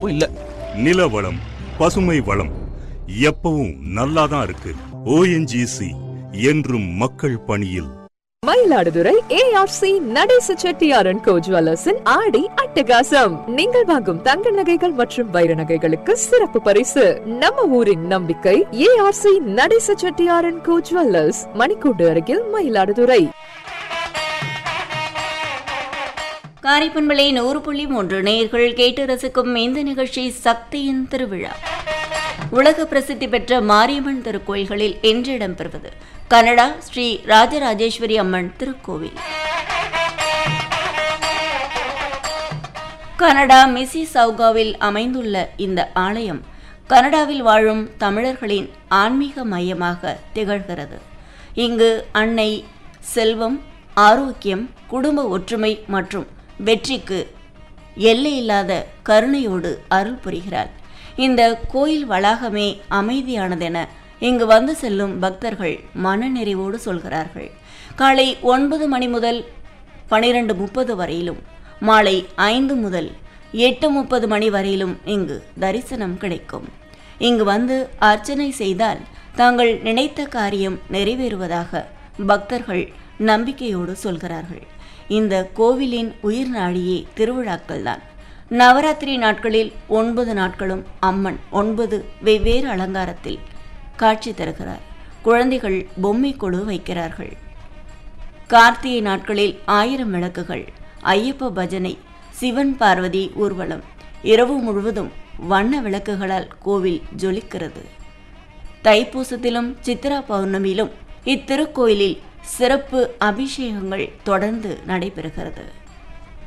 குழப்பம் இல்ல நில வளம் பசுமை வளம் எப்பவும் நல்லாதான் இருக்கு ஓஎன்ஜிசி என்றும் மக்கள் பணியில் மயிலாடுதுறை ஏஆர்சி நடேச செட்டியாரன் கோ ஜுவல்லர்ஸின் ஆடி அட்டகாசம் நீங்கள் வாங்கும் தங்க நகைகள் மற்றும் வைர நகைகளுக்கு சிறப்பு பரிசு நம்ம ஊரின் நம்பிக்கை ஏஆர்சி நடேச செட்டியாரன் கோ ஜுவல்லர்ஸ் மணிக்கூடு அருகில் மயிலாடுதுறை காரைப்பண்பளை நூறு புள்ளி மூன்று நேயர்கள் கேட்டு ரசிக்கும் இந்த நிகழ்ச்சி சக்தியின் திருவிழா உலக பிரசித்தி பெற்ற மாரியம்மன் திருக்கோயில்களில் இன்று இடம்பெறுவது கனடா ஸ்ரீ ராஜராஜேஸ்வரி அம்மன் திருக்கோவில் கனடா மிசி சவுகாவில் அமைந்துள்ள இந்த ஆலயம் கனடாவில் வாழும் தமிழர்களின் ஆன்மீக மையமாக திகழ்கிறது இங்கு அன்னை செல்வம் ஆரோக்கியம் குடும்ப ஒற்றுமை மற்றும் வெற்றிக்கு எல்லையில்லாத கருணையோடு அருள் புரிகிறார் இந்த கோயில் வளாகமே அமைதியானதென இங்கு வந்து செல்லும் பக்தர்கள் மனநிறைவோடு சொல்கிறார்கள் காலை ஒன்பது மணி முதல் பனிரெண்டு முப்பது வரையிலும் மாலை ஐந்து முதல் எட்டு முப்பது மணி வரையிலும் இங்கு தரிசனம் கிடைக்கும் இங்கு வந்து அர்ச்சனை செய்தால் தாங்கள் நினைத்த காரியம் நிறைவேறுவதாக பக்தர்கள் நம்பிக்கையோடு சொல்கிறார்கள் இந்த கோவிலின் உயிர் நாடியே திருவிழாக்கள்தான் நவராத்திரி நாட்களில் ஒன்பது நாட்களும் அம்மன் ஒன்பது வெவ்வேறு அலங்காரத்தில் காட்சி தருகிறார் குழந்தைகள் பொம்மை கொடு வைக்கிறார்கள் கார்த்திகை நாட்களில் ஆயிரம் விளக்குகள் ஐயப்ப பஜனை சிவன் பார்வதி ஊர்வலம் இரவு முழுவதும் வண்ண விளக்குகளால் கோவில் ஜொலிக்கிறது தைப்பூசத்திலும் சித்திரா பௌர்ணமியிலும் இத்திருக்கோயிலில் சிறப்பு அபிஷேகங்கள் தொடர்ந்து நடைபெறுகிறது